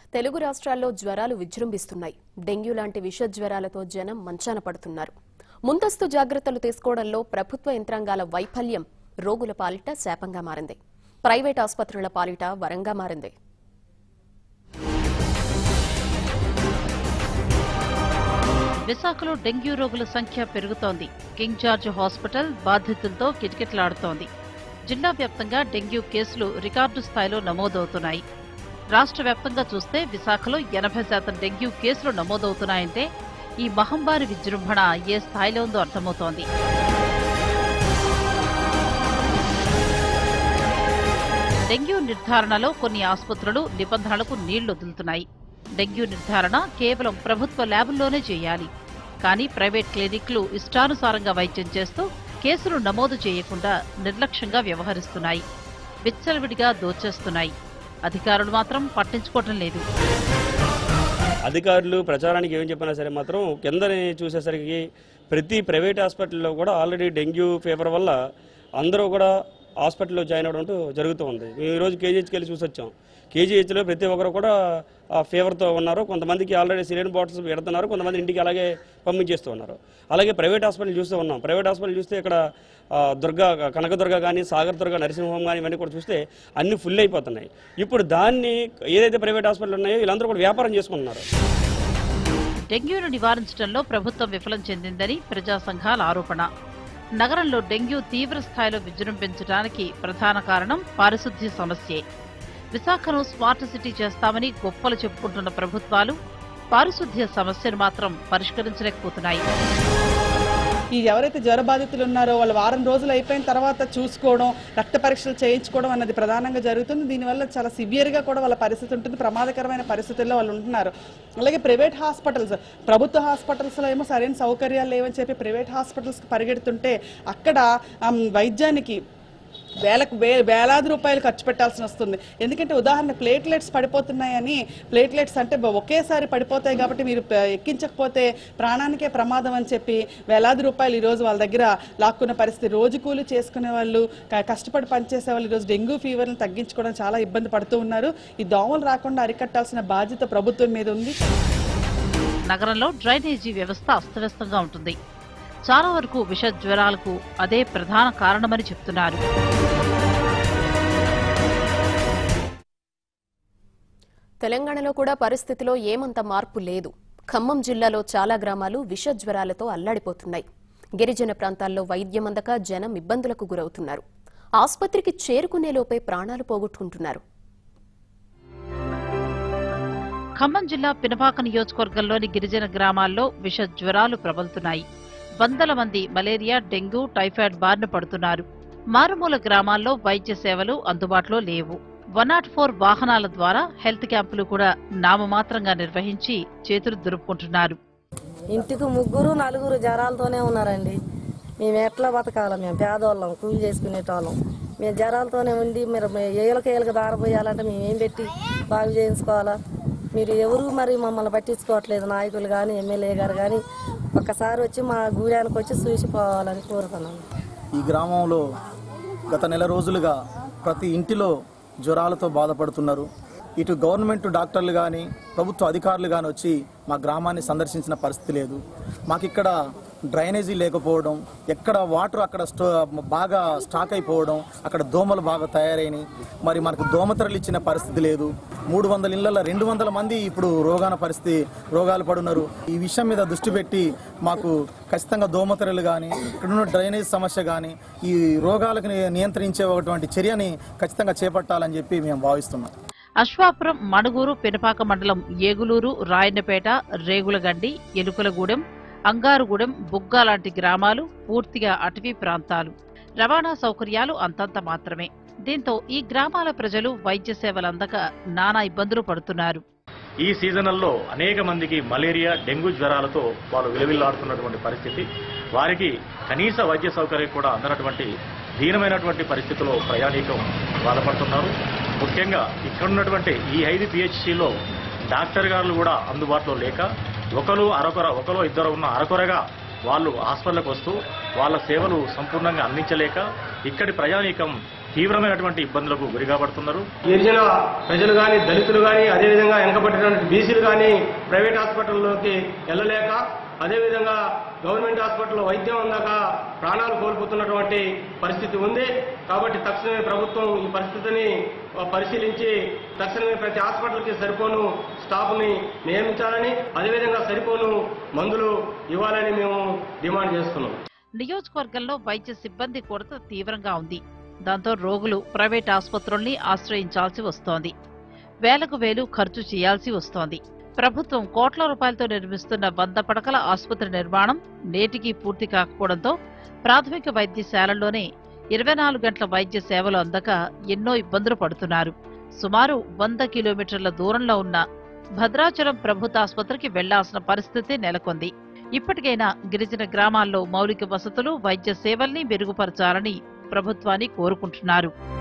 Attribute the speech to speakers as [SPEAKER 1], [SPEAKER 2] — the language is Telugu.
[SPEAKER 1] తెలుగు రాష్ట్రాల్లో జ్వరాలు విజృంభిస్తున్నాయి డెంగ్యూ లాంటి విష జ్వరాలతో జనం మంచాన పడుతున్నారు ముందస్తు జాగ్రత్తలు తీసుకోవడంలో ప్రభుత్వ యంత్రాంగాల వైఫల్యం రోగుల పాలిట శాపంగా మారింది ప్రైవేట్ ఆసుపత్రుల పాలిట వరంగా మారింది
[SPEAKER 2] విశాఖలో డెంగ్యూ రోగుల సంఖ్య పెరుగుతోంది కింగ్ జార్జ్ హాస్పిటల్ బాధితులతో కిటకిటలాడుతోంది జిల్లా వ్యాప్తంగా డెంగ్యూ కేసులు రికార్డు స్థాయిలో నమోదవుతున్నాయి రాష్ట్ర వ్యాప్తంగా చూస్తే విశాఖలో ఎనభై శాతం డెంగ్యూ కేసులు నమోదవుతున్నాయంటే ఈ మహమ్మారి విజృంభణ ఏ స్థాయిలో ఉందో అర్థమవుతోంది డెంగ్యూ నిర్ధారణలో కొన్ని ఆసుపత్రులు నిబంధనలకు నీళ్లు వదులుతున్నాయి డెంగ్యూ నిర్ధారణ కేవలం ప్రభుత్వ ల్యాబుల్లోనే చేయాలి కానీ ప్రైవేట్ క్లినిక్లు ఇష్టానుసారంగా వైద్యం చేస్తూ కేసులు నమోదు చేయకుండా నిర్లక్ష్యంగా వ్యవహరిస్తున్నాయి విచ్చలవిడిగా దోచేస్తున్నాయి అధికారులు మాత్రం పట్టించుకోవటం లేదు
[SPEAKER 3] అధికారులు ప్రచారానికి ఏం చెప్పినా సరే మాత్రం కిందని చూసేసరికి ప్రతి ప్రైవేట్ హాస్పిటల్లో కూడా ఆల్రెడీ డెంగ్యూ ఫీవర్ వల్ల అందరూ కూడా హాస్పిటల్లో జాయిన్ అవ్వడం అంటూ జరుగుతూ ఉంది మేము ఈరోజు కేజీహెచ్కి వెళ్ళి చూసి వచ్చాం కేజీహెచ్లో ప్రతి ఒక్కరు కూడా ఆ ఫీవర్తో ఉన్నారు కొంతమందికి ఆల్రెడీ సిలిండర్ బాటిల్స్ పెడుతున్నారు కొంతమంది ఇంటికి అలాగే పంపించేస్తూ ఉన్నారు అలాగే ప్రైవేట్ హాస్పిటల్ చూస్తూ ఉన్నాం ప్రైవేట్ హాస్పిటల్ చూస్తే ఇక్కడ ఆ, దుర్గా కనకదుర్గ కానీ సాగర్ దుర్గ నరసింహం కానీ ఇవన్నీ కూడా చూస్తే అన్ని ఫుల్ అయిపోతున్నాయి ఇప్పుడు దాన్ని ఏదైతే ప్రైవేట్ హాస్పిటల్ ఉన్నాయో వీళ్ళందరూ కూడా వ్యాపారం చేసుకుంటున్నారు
[SPEAKER 2] డెంగ్యూను నివారించడంలో ప్రభుత్వం విఫలం చెందిందని ప్రజా సంఘాల ఆరోపణ నగరంలో డెంగ్యూ తీవ్ర స్థాయిలో విజృంభించడానికి ప్రధాన కారణం పారిశుద్ధ్య సమస్యే విశాఖను స్మార్ట్ సిటీ చేస్తామని గొప్పలు చెప్పుకుంటున్న ప్రభుత్వాలు పారిశుద్ధ్య సమస్యను మాత్రం పరిష్కరించలేకపోతున్నాయి
[SPEAKER 4] ఈ ఎవరైతే జ్వర బాధితులు ఉన్నారో వాళ్ళు వారం రోజులు అయిపోయిన తర్వాత చూసుకోవడం రక్త పరీక్షలు చేయించుకోవడం అన్నది ప్రధానంగా జరుగుతుంది దీనివల్ల చాలా సివియర్గా కూడా వాళ్ళ పరిస్థితి ఉంటుంది ప్రమాదకరమైన పరిస్థితుల్లో వాళ్ళు ఉంటున్నారు అలాగే ప్రైవేట్ హాస్పిటల్స్ ప్రభుత్వ హాస్పిటల్స్లో ఏమో సరైన సౌకర్యాలు లేవని చెప్పి ప్రైవేట్ హాస్పిటల్స్కి పరిగెడుతుంటే అక్కడ ఆమ్, వైద్యానికి వేలకు వే వేలాది రూపాయలు ఖర్చు పెట్టాల్సి వస్తుంది ఎందుకంటే ఉదాహరణ ప్లేట్లెట్స్ పడిపోతున్నాయని ప్లేట్లెట్స్ అంటే బ- ఒకేసారి పడిపోతాయి కాబట్టి మీరు ప- ఎక్కించకపోతే ప్రాణానికే ప్రమాదం అని చెప్పి వేలాది రూపాయలు ఈరోజు వాళ్ళ దగ్గర లాక్కున్న పరిస్థితి రోజు కూలి చేసుకునే వాళ్ళు క- కష్టపడి పనిచేసే వాళ్ళు ఈరోజు డెంగ్యూ ఫీవర్ని తగ్గించుకోవడం చాలా ఇబ్బంది పడుతూ ఉన్నారు ఈ దోమలు రాకుండా అరికట్టాల్సిన బాధ్యత ప్రభుత్వం మీద ఉంది
[SPEAKER 2] నగరంలో డ్రైనేజీ వ్యవస్థ అస్తవ్యస్తంగా ఉంటుంది చాలా వరకు విష జ్వరాలకు అదే ప్రధాన కారణమని చెప్తున్నారు
[SPEAKER 1] తెలంగాణలో కూడా పరిస్థితిలో ఏమంత మార్పు లేదు ఖమ్మం జిల్లాలో చాలా గ్రామాలు విష జ్వరాలతో అల్లాడిపోతున్నాయి గిరిజన ప్రాంతాల్లో వైద్యం అందక జనం ఇబ్బందులకు గురవుతున్నారు ఆసుపత్రికి చేరుకునేలోపే ప్రాణాలు పోగొట్టుకుంటున్నారు
[SPEAKER 2] ఖమ్మం జిల్లా పినపాక నియోజకవర్గంలోని గిరిజన గ్రామాల్లో విష జ్వరాలు ప్రబలుతున్నాయి వందల మంది మలేరియా డెంగ్యూ టైఫాయిడ్ బారిన పడుతున్నారు మారుమూల గ్రామాల్లో వైద్య సేవలు అందుబాటులో లేవు వన్ నాట్ ఫోర్ వాహనాల ద్వారా హెల్త్ క్యాంపులు కూడా నామమాత్రంగా నిర్వహించి చేతులు దులుపుకుంటున్నారు
[SPEAKER 5] ఇంటికి ముగ్గురు నలుగురు జ్వరాలతోనే ఉన్నారండి మేము ఎట్లా బతకాలి మేము పేదవాళ్ళం కూలి చేసుకునేటోళ్ళం మేము జ్వరాలతోనే ఉండి మీరు ఏళ్ళకి ఏళ్ళకి దారపోయాలంటే మేము ఏం పెట్టి బాగు చేయించుకోవాలా మీరు ఎవరు మరి మమ్మల్ని పట్టించుకోవట్లేదు నాయకులు కానీ ఎమ్మెల్యే గారు కానీ ఒక్కసారి వచ్చి మా గూడానికి వచ్చి చూసిపోవాలని కోరుతున్నాను
[SPEAKER 6] ఈ గ్రామంలో గత నెల రోజులుగా ప్రతి ఇంటిలో జ్వరాలతో బాధపడుతున్నారు ఇటు గవర్నమెంట్ డాక్టర్లు కానీ ప్రభుత్వ అధికారులు కానీ వచ్చి మా గ్రామాన్ని సందర్శించిన పరిస్థితి లేదు మాకు ఇక్కడ డ్రైనేజీ లేకపోవడం ఎక్కడ వాటర్ అక్కడ స్టో బాగా స్టాక్ అయిపోవడం అక్కడ దోమలు బాగా తయారైనవి మరి మనకు దోమతెరలు ఇచ్చిన పరిస్థితి లేదు మూడు వందల ఇళ్లలో రెండు వందల మంది ఇప్పుడు రోగాన పరిస్థితి రోగాలు పడున్నారు ఈ విషయం మీద దృష్టి పెట్టి మాకు ఖచ్చితంగా దోమతెరలు కానీ ఇక్కడున్న డ్రైనేజ్ సమస్య కానీ ఈ రోగాలకు ని- నియంత్రించే ఒకటువంటి చర్యని ఖచ్చితంగా చేపట్టాలని చెప్పి మేము భావిస్తున్నాం
[SPEAKER 2] అశ్వాపురం మణుగూరు పినపాక మండలం ఏగులూరు రాయన్నపేట రేగులగండి ఎలుకలగూడెం అంగారుగూడెం బుగ్గా లాంటి గ్రామాలు పూర్తిగా అటవీ ప్రాంతాలు రవాణా సౌకర్యాలు అంతంత మాత్రమే దీంతో ఈ గ్రామాల ప్రజలు వైద్య సేవలు అందక నానా ఇబ్బందులు పడుతున్నారు
[SPEAKER 7] ఈ సీజనల్లో అనేక మందికి మలేరియా డెంగ్యూ జ్వరాలతో వాళ్ళు విలవిల్లాడుతున్నటువంటి పరిస్థితి వారికి కనీస వైద్య సౌకర్యం కూడా అందనటువంటి దీనమైనటువంటి పరిస్థితిలో ప్రయాణికం బాధపడుతున్నారు ముఖ్యంగా ఇక్కడ ఉన్నటువంటి ఈ ఐదు పిహెచ్సిలో డాక్టర్ గారు కూడా అందుబాటులో లేక ఒకరు అరకొర ఒకరు ఇద్దరు ఉన్న అరకొరగా వాళ్ళు హాస్పిటల్కి వస్తూ వాళ్ళ సేవలు సంపూర్ణంగా అందించలేక ఇక్కడి ప్రయాణికం తీవ్రమైనటువంటి ఇబ్బందులకు గురిగా పడుతున్నారు
[SPEAKER 8] గిరిజన ప్రజలు కానీ దళితులు కానీ అదేవిధంగా వెనకబడిన ఉన్నటువంటి బీసీలు కానీ ప్రైవేట్ హాస్పిటల్లోకి వెళ్ళలేక అదేవిధంగా గవర్నమెంట్ హాస్పిటల్లో వైద్యం అందాక ప్రాణాలు కోల్పోతున్నటువంటి పరిస్థితి ఉంది కాబట్టి తక్షణమే ప్రభుత్వం ఈ పరిస్థితిని ఆ, పరిశీలించి తక్షణమే ప్రతి హాస్పిటల్కి సరిపోను స్టాఫ్ని నియమించాలని అదేవిధంగా సరిపోను మందులు ఇవ్వాలని మేము డిమాండ్ చేస్తున్నాం
[SPEAKER 2] నియోజకవర్గంలో వైద్య సిబ్బంది కొరత తీవ్రంగా ఉంది దాంతో రోగులు ప్రైవేట్ ఆసుపత్రుల్ని ఆశ్రయించాల్సి వస్తోంది వేలకు వేలు ఖర్చు చేయాల్సి వస్తోంది ప్రభుత్వం కోట్ల రూపాయలతో నిర్మిస్తున్న వంద పడకల ఆసుపత్రి నిర్మాణం నేటికి పూర్తి కాకపోవడంతో ప్రాథమిక వైద్యశాలల్లోనే ఇరవై నాలుగు గంటల వైద్య సేవలు అందక ఎన్నో ఇబ్బందులు పడుతున్నారు సుమారు వంద కిలోమీటర్ల దూరంలో ఉన్న భద్రాచలం ప్రభుత్వ ఆసుపత్రికి వెళ్లాల్సిన పరిస్థితి నెలకొంది ఇప్పటికైనా గిరిజన గ్రామాల్లో మౌలిక వసతులు వైద్య సేవల్ని మెరుగుపరచాలని ప్రభుత్వాన్ని కోరుకుంటున్నారు